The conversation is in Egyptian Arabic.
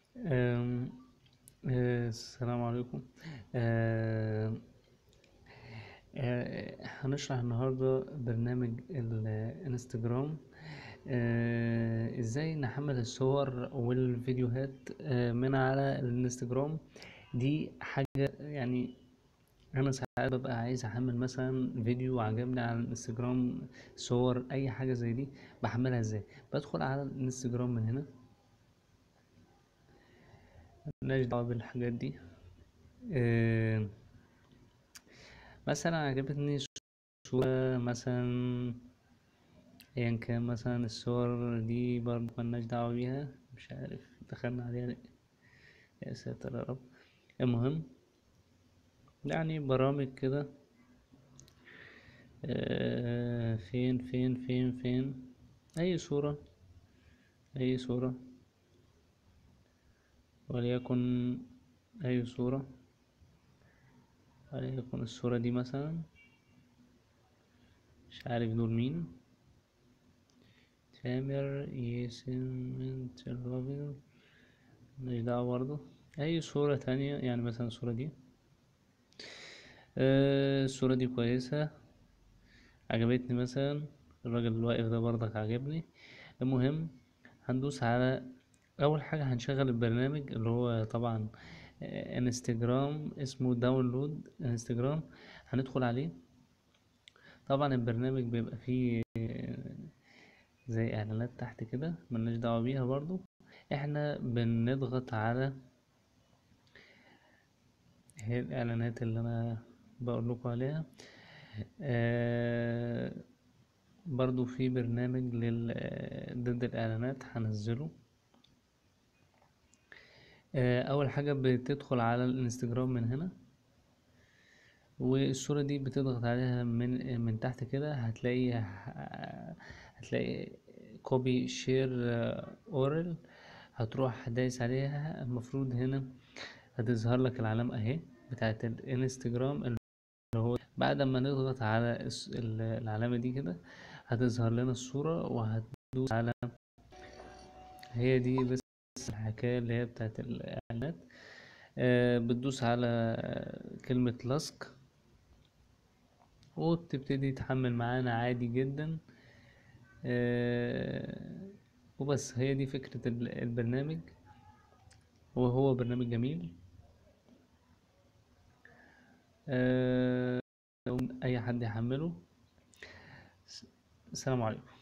أم، آه، السلام عليكم آه، آه، هنشرح النهاردة برنامج الانستجرام آه، ازاي نحمل الصور والفيديوهات آه، من على الانستجرام دي حاجة يعني انا ساعات ببقى عايز احمل مثلا فيديو عجبني على الانستجرام صور اي حاجة زي دي بحملها ازاي بدخل على الانستجرام من هنا ملناش دعوة بالحاجات دي آه، مثلا عجبتني صورة مثلا ايا كان مثلا الصور دي برضه ملناش دعوة بيها مش عارف دخلنا عليها ليه يا ساتر يا رب المهم يعني برامج كده آه، فين فين فين فين اي صورة اي صورة وليكن اي صورة وليكن الصورة دي مثلا مش عارف دول مين تامر ياسين الرابط مش دعوة برضه أي صورة تانية يعني مثلا الصورة دي آه، الصورة دي كويسة عجبتني مثلا الراجل الواقف ده برضك عجبني المهم هندوس على أول حاجة هنشغل البرنامج اللي هو طبعا آه، انستجرام اسمه داونلود انستجرام هندخل عليه طبعا البرنامج بيبقى فيه آه، زي اعلانات تحت كده ملناش دعوة بيها برضو احنا بنضغط على هي الاعلانات اللي انا بقول لكم عليها آه برضو في برنامج لل آه، ضد الاعلانات هنزله آه اول حاجة بتدخل على الانستجرام من هنا والصورة دي بتضغط عليها من من تحت كده هتلاقي هتلاقي كوبي شير اورال هتروح دايس عليها المفروض هنا هتظهر لك العلامة اهي بتاعت الانستجرام اللي هو بعد ما نضغط على الس- ال- العلامة دي كده هتظهر لنا الصورة وهتدوس على هي دي بس الحكاية اللي هي بتاعت الإعلانات آه، بتدوس على كلمة لاسك وبتبتدي تحمل معانا عادي جدا آه، وبس هي دي فكرة ال- البرنامج وهو برنامج جميل آه، أي حد يحمله السلام عليكم